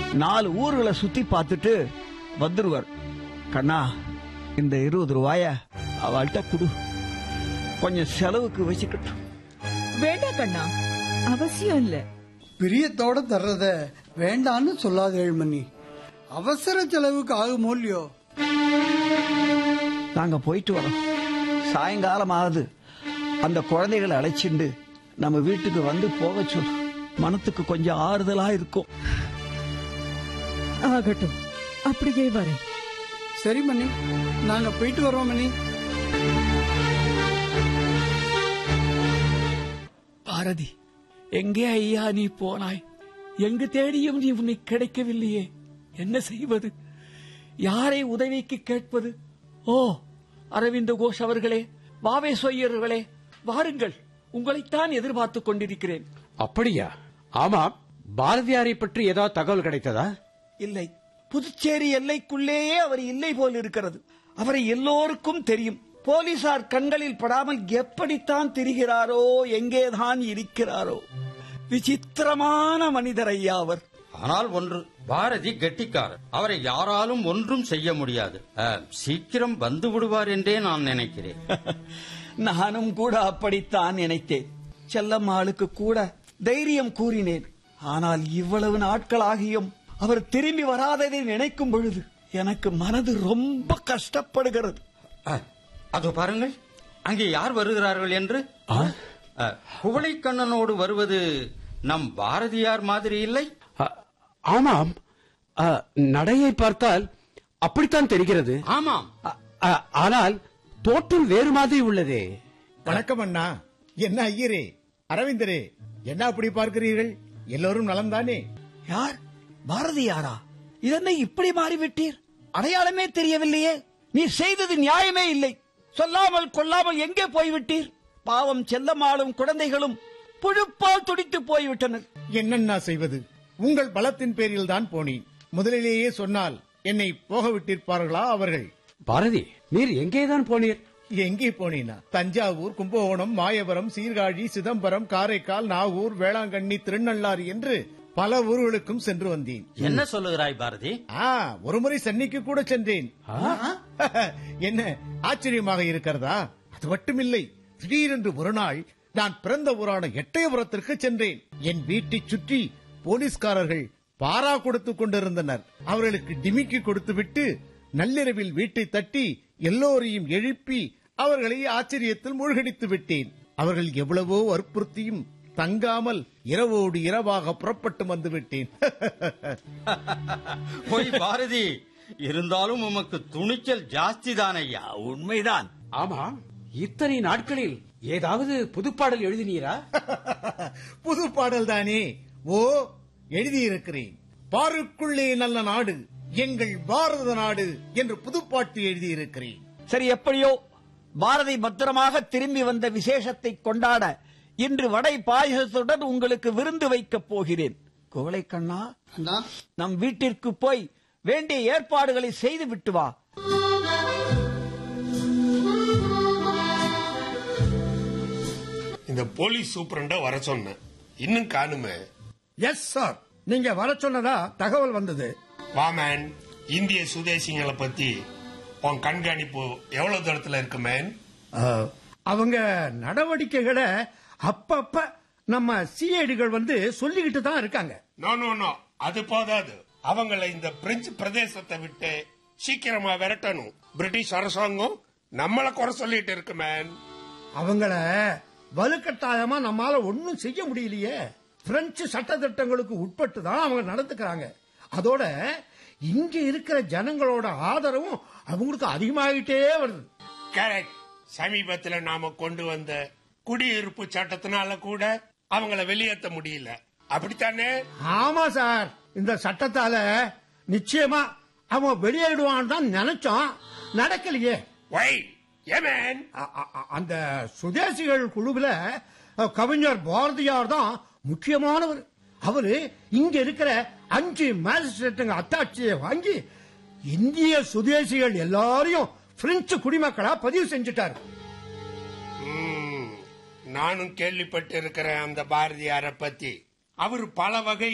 நாலு ஊர்களை சுத்தி பார்த்துட்டு வந்துருவார் கண்ணா இந்த இருபது ரூபாய அவள்கிட்ட குடு கொஞ்சம் செலவுக்கு வச்சுக்கட்டும் வேண்டாம் கண்ணா அவசியம் இல்ல பிரியத்தோட தர்றத வேண்டான்னு சொல்லாத ஏழ்மணி அவசர செலவுக்கு ஆகுமோ இல்லையோ நாங்க போயிட்டு வரோம் சாயங்காலம் ஆகுது அந்த குழந்தைகளை அழைச்சிண்டு நம்ம வீட்டுக்கு வந்து போக சொல்லு மனத்துக்கு கொஞ்சம் ஆறுதலா இருக்கும் ஆகட்டும் அப்படியே வரேன் சரி மணி நாங்க போயிட்டு வரோம் மணி பாரதி எங்கே ஐயா நீ போனாய் எங்கு தேடியும் நீ உன்னை கிடைக்கவில்லையே என்ன செய்வது யாரை உதவிக்கு கேட்பது ஓ அரவிந்த கோஷ் அவர்களே வாவே சொய்யர்களே வாருங்கள் உங்களைத்தான் எதிர்பார்த்துக் கொண்டிருக்கிறேன் அப்படியா ஆமாம் பாரதியாரை பற்றி ஏதாவது தகவல் கிடைத்ததா இல்லை புதுச்சேரி எல்லைக்குள்ளேயே அவர் இல்லை போல் இருக்கிறது அவரை எல்லோருக்கும் தெரியும் போலீசார் கண்களில் படாமல் எப்படித்தான் திரிகிறாரோ எங்கேதான் இருக்கிறாரோ விசித்திரமான மனிதர் ஐயா அவர் ஆனால் ஒன்று பாரதி கெட்டிக்காரர் அவரை யாராலும் ஒன்றும் செய்ய முடியாது அஹ், சீக்கிரம் வந்து விடுவார் என்றே நான் நினைக்கிறேன் நானும் கூட அப்படித்தான் நினைத்தேன் செல்லம்மாளுக்கு கூட தைரியம் கூறினேன் ஆனால் இவ்வளவு நாட்களாகியும் அவர் திரும்பி வராததை நினைக்கும் பொழுது எனக்கு மனது ரொம்ப கஷ்டப்படுகிறது அஹ், அதோ பாருங்கள் அங்கே யார் வருகிறார்கள் என்று அஹ், குவளைக்கண்ணனோடு வருவது நம் பாரதியார் மாதிரி இல்லை அ- ஆமாம் அ, நடையை பார்த்தால் அப்படித்தான் தெரிகிறது ஆமாம் அ- அ- ஆனால் தோற்றம் வேறு மாதிரி உள்ளதே வணக்கம் அண்ணா என்ன ஐயரே அரவிந்தரே என்ன அப்படி பார்க்கிறீர்கள் எல்லோரும் நலம்தானே யார் பாரதியாரா இதென்ன இப்படி மாறிவிட்டீர் அடையாளமே தெரியவில்லையே நீ செய்தது நியாயமே இல்லை சொல்லாமல் கொள்ளாமல் எங்கே போய்விட்டீர் பாவம் செல்லம்மாளும் குழந்தைகளும் புழுப்பால் துடித்து போய்விட்டனர் என்னண்ணா செய்வது உங்கள் பலத்தின் பேரில் தான் போனேன் முதலிலேயே சொன்னால் என்னை போக விட்டிருப்பார்களா அவர்கள் பாரதி நீர் எங்கேதான் போனீர் எங்கே போனீனா தஞ்சாவூர் கும்பகோணம் மாயவரம் சீர்காழி சிதம்பரம் காரைக்கால் நாகூர் வேளாங்கண்ணி திருநள்ளாறு என்று பல ஊர்களுக்கும் சென்று வந்தேன் என்ன சொல்லுகிறாய் பாரதி ஆ ஒருமுறை சென்னைக்கு கூட சென்றேன் என்ன ஆச்சரியமாக இருக்கிறதா அது மட்டுமில்லை திடீரென்று ஒரு நாள் நான் பிறந்த ஊரான எட்டயபுரத்திற்கு சென்றேன் என் வீட்டை சுற்றி போலீஸ்காரர்கள் பாரா கொடுத்துக் கொண்டிருந்தனர் அவர்களுக்கு டிமிக்கி கொடுத்துவிட்டு நள்ளிரவில் வீட்டை தட்டி எல்லோரையும் எழுப்பி அவர்களை ஆச்சரியத்தில் மூழ்கடித்து விட்டேன் அவர்கள் எவ்வளவோ வற்புறுத்தியும் தங்காமல் இரவோடு இரவாக புறப்பட்டு வந்து விட்டேன் போய் பாரதி இருந்தாலும் உமக்கு துணிச்சல் ஜாஸ்தி ஐயா உண்மைதான் ஆமாம் இத்தனை நாட்களில் ஏதாவது புதுப்பாடல் எழுதினீரா புது பாடல் தானே ஓ எழுதியிருக்கிறேன் பாருக்குள்ளே நல்ல நாடு எங்கள் பாரத நாடு என்று புதுப்பாட்டு எழுதியிருக்கிறேன் சரி எப்படியோ பாரதி பத்திரமாக திரும்பி வந்த விசேஷத்தை கொண்டாட இன்று வடை பாயசத்துடன் உங்களுக்கு விருந்து வைக்கப் போகிறேன் கோலை கண்ணா அண்ணா நம் வீட்டிற்கு போய் வேண்டிய ஏற்பாடுகளை செய்து விட்டு வா இந்த போலீஸ் சூப்பரண்ட வர சொன்னேன் இன்னும் காணுமே எஸ் சார் நீங்க வர சொன்னதா தகவல் வந்தது வாமேன் இந்திய சுதேசிங்களை பத்தி உன் கண்காணிப்பு எவ்வளவு தூரத்துல இருக்கு மேன் அவங்க நடவடிக்கைகளை அப்பப்ப நம்ம சிஐடிகள் வந்து சொல்லிக்கிட்டு தான் இருக்காங்க நோ நோ நோ அது போதாது அவங்கள இந்த பிரெஞ்சு பிரதேசத்தை விட்டு சீக்கிரமா விரட்டணும் பிரிட்டிஷ் அரசாங்கம் நம்மள குறை சொல்லிட்டு இருக்கு மேன் அவங்கள வலுக்கட்டாயமா நம்மால ஒண்ணும் செய்ய முடியலையே பிரெஞ்சு சட்டத்திட்டங்களுக்கு உட்பட்டு தான் அவங்க நடந்துக்கிறாங்க அதோட இங்க இருக்கிற ஜனங்களோட ஆதரவும் அவங்களுக்கு அதிகமாகிட்டே வருது கரெக்ட் சமீபத்துல நாம கொண்டு வந்த குடியிருப்பு சட்டத்தினால கூட அவங்கள வெளியேற்ற முடியல அப்படித்தானே ஆமா சார் இந்த சட்டத்தால நிச்சயமா அவன் வெளியேடுவான்னு தான் நினைச்சோம் நடக்கலையே வை ஏமேன் அ- அ- அ- அந்த சுதேசிகள் குழுவுல அ, கவிஞர் பாரதியார் தான் முக்கியமானவர் அவரு இங்க இருக்கிற அஞ்சு மேஜிஸ்ட்ரேட்டுங்க அத்தாட்சியை வாங்கி இந்திய சுதேசிகள் எல்லாரையும் பிரெஞ்சு குடிமக்களா பதிவு செஞ்சுட்டாரு ம், நானும் கேள்விப்பட்டு இருக்கிறேன் அந்த பாரதியார பத்தி அவர் பல வகை